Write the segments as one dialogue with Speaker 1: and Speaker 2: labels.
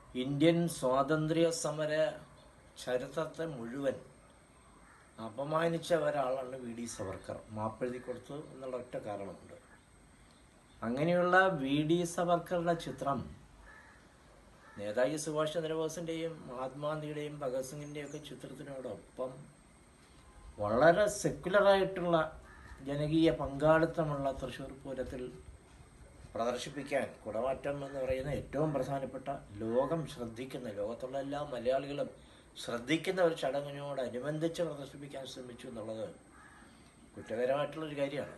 Speaker 1: Indian സ്വാതന്ത്ര്യ സമര ചരിത്രത്തെ മുഴുവൻ അപമാനിച്ച ഒരാളാണ് വി ഡി സവർക്കർ മാപ്പെഴുതി കൊടുത്തു എന്നുള്ള ഒറ്റ കാരണമുണ്ട് അങ്ങനെയുള്ള വി ഡി സവർക്കറുടെ ചിത്രം നേതാജി സുഭാഷ് ചന്ദ്രബോസിൻ്റെയും മഹാത്മാഗാന്ധിയുടെയും ഭഗത് സിംഗിൻ്റെയും ഒക്കെ ചിത്രത്തിനോടൊപ്പം വളരെ സെക്കുലറായിട്ടുള്ള ജനകീയ പങ്കാളിത്തമുള്ള തൃശ്ശൂർ പൂരത്തിൽ പ്രദർശിപ്പിക്കാൻ കുടമാറ്റം എന്ന് പറയുന്ന ഏറ്റവും പ്രധാനപ്പെട്ട ലോകം ശ്രദ്ധിക്കുന്ന ലോകത്തുള്ള എല്ലാ മലയാളികളും ശ്രദ്ധിക്കുന്ന ഒരു ചടങ്ങിനോടനുബന്ധിച്ച് പ്രദർശിപ്പിക്കാൻ ശ്രമിച്ചു എന്നുള്ളത് കുറ്റകരമായിട്ടുള്ളൊരു കാര്യമാണ്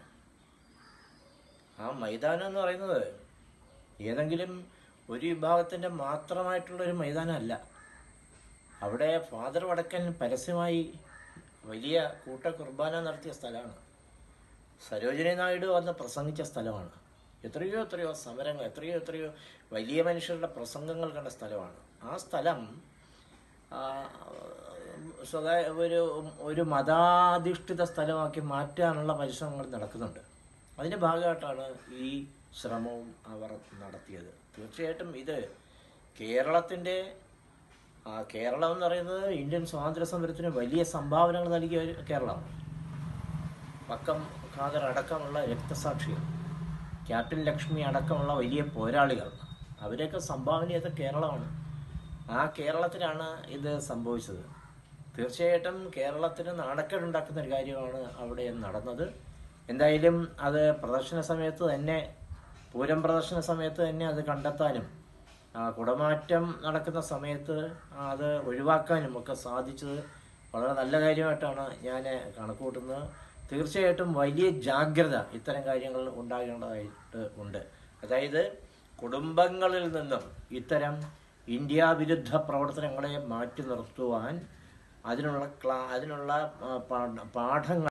Speaker 1: ആ മൈതാനം എന്ന് പറയുന്നത് ഏതെങ്കിലും ഒരു വിഭാഗത്തിൻ്റെ മാത്രമായിട്ടുള്ളൊരു മൈതാനമല്ല അവിടെ ഫാദർ വടക്കൻ പരസ്യമായി വലിയ കൂട്ട കുർബാന നടത്തിയ സ്ഥലമാണ് സരോജിനി നായിഡു വന്ന് പ്രസംഗിച്ച സ്ഥലമാണ് എത്രയോ എത്രയോ സമരങ്ങൾ എത്രയോ എത്രയോ വലിയ മനുഷ്യരുടെ പ്രസംഗങ്ങൾ കണ്ട സ്ഥലമാണ് ആ സ്ഥലം ആ, സ്വകാ ഒരു ഒരു മതാധിഷ്ഠിത സ്ഥലമാക്കി മാറ്റാനുള്ള പരിശ്രമങ്ങൾ നടക്കുന്നുണ്ട് അതിൻ്റെ ഭാഗമായിട്ടാണ് ഈ ശ്രമവും അവർ നടത്തിയത് തീർച്ചയായിട്ടും ഇത് കേരളത്തിൻ്റെ ആ, കേരളം എന്ന് പറയുന്നത് ഇന്ത്യൻ സ്വാതന്ത്ര്യ സമരത്തിന് വലിയ സംഭാവനകൾ നൽകിയ ഒരു കേരളമാണ് പക്കം ഖാദർ അടക്കമുള്ള രക്തസാക്ഷികൾ ക്യാപ്റ്റൻ ലക്ഷ്മി അടക്കമുള്ള വലിയ പോരാളികൾ അവരെയൊക്കെ സംഭാവന ചെയ്ത കേരളമാണ് ആ കേരളത്തിലാണ് ഇത് സംഭവിച്ചത് തീർച്ചയായിട്ടും കേരളത്തിന് നാണക്കേടുണ്ടാക്കുന്ന ഒരു കാര്യമാണ് അവിടെ നടന്നത് എന്തായാലും അത് പ്രദർശന സമയത്ത് തന്നെ പൂരം പ്രദർശന സമയത്ത് തന്നെ അത് കണ്ടെത്താനും ആ, കുടമാറ്റം നടക്കുന്ന സമയത്ത് അത് ഒഴിവാക്കാനും ഒക്കെ സാധിച്ചത് വളരെ നല്ല കാര്യമായിട്ടാണ് ഞാൻ കണക്കുകൂട്ടുന്നത് തീർച്ചയായിട്ടും വലിയ ജാഗ്രത ഇത്തരം കാര്യങ്ങൾ ഉണ്ടാകേണ്ടതായിട്ട് ഉണ്ട് അതായത് കുടുംബങ്ങളിൽ നിന്നും ഇത്തരം ഇന്ത്യ വിരുദ്ധ പ്രവർത്തനങ്ങളെ മാറ്റി നിർത്തുവാൻ അതിനുള്ള ക്ലാ അതിനുള്ള ആ, പാഠ- പാഠങ്ങൾ